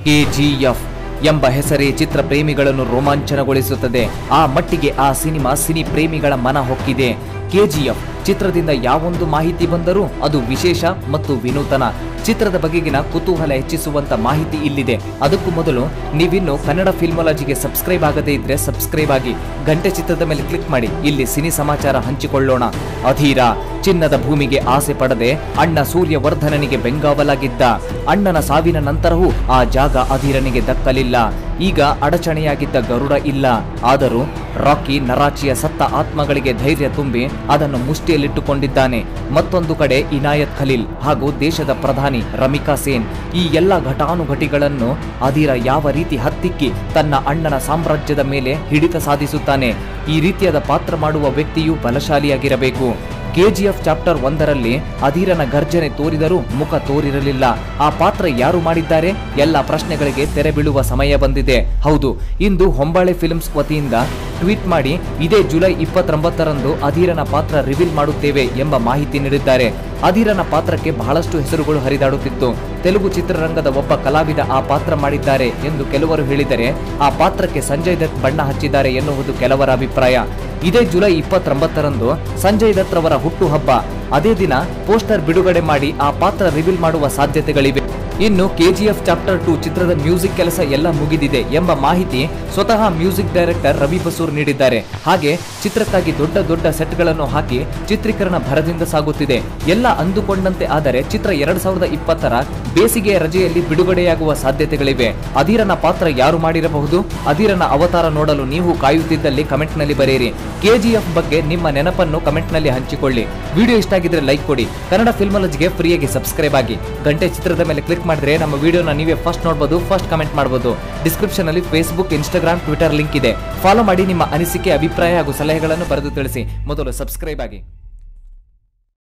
KGF ಎಂಬ ಹೆಸರೇ ಚಿತ್ರ ಪ್ರೇಮಿಗಳನ್ನು ರೋಮಾಂಚನಗೊಳಿಸುತ್ತದೆ ಆ ಮಟ್ಟಿಗೆ ಆ ಸಿನಿಮಾ ಸಿನಿ ಪ್ರೇಮಿಗಳ ಮನ ಹೊಕ್ಕಿದೆ ಕೆಜಿಎಫ್ ಚಿತ್ರದಿಂದ ಯಾವೊಂದು ಮಾಹಿತಿ ಬಂದರೂ ಅದು ವಿಶೇಷ ಮತ್ತು ವಿನೂತನ ಚಿತ್ರದ ಬಗೆಗಿನ ಕುತೂಹಲ ಹೆಚ್ಚಿಸುವಂತ ಮಾಹಿತಿ ಇಲ್ಲಿದೆ ಅದಕ್ಕೂ ಮೊದಲು ನೀವಿನ್ನು ಕನ್ನಡ ಫಿಲ್ಮಾಲಜಿಗೆ ಸಬ್ಸ್ಕ್ರೈಬ್ ಆಗದೇ ಇದ್ರೆ ಸಬ್ಸ್ಕ್ರೈಬ್ ಆಗಿ ಗಂಟೆ ಚಿತ್ರದ ಮೇಲೆ ಕ್ಲಿಕ್ ಮಾಡಿ ಇಲ್ಲಿ ಸಿನಿ ಸಮಾಚಾರ ಹಂಚಿಕೊಳ್ಳೋಣ ಅಧೀರ ಚಿನ್ನದ ಭೂಮಿಗೆ ಆಸೆ ಪಡದೆ ಅಣ್ಣ ಸೂರ್ಯವರ್ಧನನಿಗೆ ಬೆಂಗಾವಲಾಗಿದ್ದ ಅಣ್ಣನ ಸಾವಿನ ನಂತರವೂ ಆ ಜಾಗ ಅಧೀರನಿಗೆ ದಕ್ಕಲಿಲ್ಲ ಈಗ ಅಡಚಣೆಯಾಗಿದ್ದ ಗರುಡ ಇಲ್ಲ ಆದರೂ ರಾಕಿ ನರಾಚಿಯ ಸತ್ತ ಆತ್ಮಗಳಿಗೆ ಧೈರ್ಯ ತುಂಬಿ ಅದನ್ನು ಮುಷ್ಟಿಯಲ್ಲಿಟ್ಟುಕೊಂಡಿದ್ದಾನೆ ಮತ್ತೊಂದು ಕಡೆ ಇನಾಯತ್ ಖಲೀಲ್ ಹಾಗೂ ದೇಶದ ಪ್ರಧಾನಿ ರಮಿಕಾ ಸೇನ್ ಈ ಎಲ್ಲ ಘಟಾನುಘಟಿಗಳನ್ನು ಅಧೀರ ಯಾವ ರೀತಿ ಹತ್ತಿಕ್ಕಿ ತನ್ನ ಅಣ್ಣನ ಸಾಮ್ರಾಜ್ಯದ ಮೇಲೆ ಹಿಡಿತ ಸಾಧಿಸುತ್ತಾನೆ ಈ ರೀತಿಯಾದ ಪಾತ್ರ ಮಾಡುವ ವ್ಯಕ್ತಿಯು ಬಲಶಾಲಿಯಾಗಿರಬೇಕು ಕೆಜಿಎಫ್ ಚಾಪ್ಟರ್ ಒಂದರಲ್ಲಿ ಅಧೀರನ ಗರ್ಜನೆ ತೋರಿದರೂ ಮುಖ ತೋರಿರಲಿಲ್ಲ ಆ ಪಾತ್ರ ಯಾರು ಮಾಡಿದ್ದಾರೆ ಎಲ್ಲ ಪ್ರಶ್ನೆಗಳಿಗೆ ತೆರೆ ಬೀಳುವ ಸಮಯ ಬಂದಿದೆ ಹೌದು ಇಂದು ಹೊಂಬಾಳೆ ಫಿಲ್ಮ್ಸ್ ವತಿಯಿಂದ ಟ್ವೀಟ್ ಮಾಡಿ ಇದೇ ಜುಲೈ ಇಪ್ಪತ್ತೊಂಬತ್ತರಂದು ಅಧೀರನ ಪಾತ್ರ ರಿವೀಲ್ ಮಾಡುತ್ತೇವೆ ಎಂಬ ಮಾಹಿತಿ ನೀಡಿದ್ದಾರೆ ಅಧೀರನ ಪಾತ್ರಕ್ಕೆ ಬಹಳಷ್ಟು ಹೆಸರುಗಳು ಹರಿದಾಡುತ್ತಿತ್ತು ತೆಲುಗು ಚಿತ್ರರಂಗದ ಒಬ್ಬ ಕಲಾವಿದ ಆ ಪಾತ್ರ ಮಾಡಿದ್ದಾರೆ ಎಂದು ಕೆಲವರು ಹೇಳಿದರೆ ಆ ಪಾತ್ರಕ್ಕೆ ಸಂಜಯ್ ದತ್ ಬಣ್ಣ ಹಚ್ಚಿದ್ದಾರೆ ಎನ್ನುವುದು ಕೆಲವರ ಅಭಿಪ್ರಾಯ ಇದೇ ಜುಲೈ ಇಪ್ಪತ್ತೊಂಬತ್ತರಂದು ಸಂಜಯ್ ದತ್ ರವರ ಹುಟ್ಟುಹಬ್ಬ ಅದೇ ದಿನ ಪೋಸ್ಟರ್ ಬಿಡುಗಡೆ ಮಾಡಿ ಆ ಪಾತ್ರ ರಿವೀಲ್ ಮಾಡುವ ಸಾಧ್ಯತೆಗಳಿವೆ ಇನ್ನು ಕೆಜಿಎಫ್ ಚಾಪ್ಟರ್ ಟು ಚಿತ್ರದ ಮ್ಯೂಸಿಕ್ ಕೆಲಸ ಎಲ್ಲ ಮುಗಿದಿದೆ ಎಂಬ ಮಾಹಿತಿ ಸ್ವತಃ ಮ್ಯೂಸಿಕ್ ಡೈರೆಕ್ಟರ್ ರವಿ ಬಸೂರ್ ನೀಡಿದ್ದಾರೆ ಹಾಗೆ ಚಿತ್ರಕ್ಕಾಗಿ ದೊಡ್ಡ ದೊಡ್ಡ ಸೆಟ್ಗಳನ್ನು ಹಾಕಿ ಚಿತ್ರೀಕರಣ ಭರದಿಂದ ಸಾಗುತ್ತಿದೆ ಎಲ್ಲ ಅಂದುಕೊಂಡಂತೆ ಆದರೆ ಚಿತ್ರ ಎರಡ್ ಸಾವಿರದ ಇಪ್ಪತ್ತರ ಬೇಸಿಗೆಯ ರಜೆಯಲ್ಲಿ ಬಿಡುಗಡೆಯಾಗುವ ಸಾಧ್ಯತೆಗಳಿವೆ ಅಧೀರನ ಪಾತ್ರ ಯಾರು ಮಾಡಿರಬಹುದು ಅಧೀರನ ಅವತಾರ ನೋಡಲು ನೀವು ಕಾಯುತ್ತಿದ್ದಲ್ಲಿ ಕಮೆಂಟ್ನಲ್ಲಿ ಬರೆಯಿರಿ ಕೆಜಿಎಫ್ ಬಗ್ಗೆ ನಿಮ್ಮ ನೆನಪನ್ನು ಕಮೆಂಟ್ನಲ್ಲಿ ಹಂಚಿಕೊಳ್ಳಿ ವಿಡಿಯೋ ಇಷ್ಟ ಆಗಿದ್ರೆ ಲೈಕ್ ಕೊಡಿ ಕನ್ನಡ ಫಿಲ್ಮಾಲಜಿಗೆ ಫ್ರೀಯಾಗಿ ಸಬ್ಸ್ಕ್ರೈಬ್ ಆಗಿ ಗಂಟೆ ಚಿತ್ರದ ಮೇಲೆ ಕ್ಲಿಕ್ ಮಾಡಿದ್ರೆ ನಮ್ಮ ವಿಡಿಯೋನ ನೀವೇ ಫಸ್ಟ್ ನೋಡಬಹುದು ಫಸ್ಟ್ ಕಮೆಂಟ್ ಮಾಡಬಹುದು ಡಿಸ್ಕ್ರಿಪ್ಷನ್ ಅಲ್ಲಿ ಫೇಸ್ಬುಕ್ ಇನ್ಸ್ಟಾಗ್ರಾಮ್ ಟ್ವಿಟರ್ ಲಿಂಕ್ ಇದೆ ಫಾಲೋ ಮಾಡಿ ನಿಮ್ಮ ಅನಿಸಿಕೆ ಅಭಿಪ್ರಾಯ ಹಾಗೂ ಸಲಹೆಗಳನ್ನು ಬರೆದು ತಿಳಿಸಿ ಮೊದಲು ಸಬ್ಸ್ಕ್ರೈಬ್ ಆಗಿ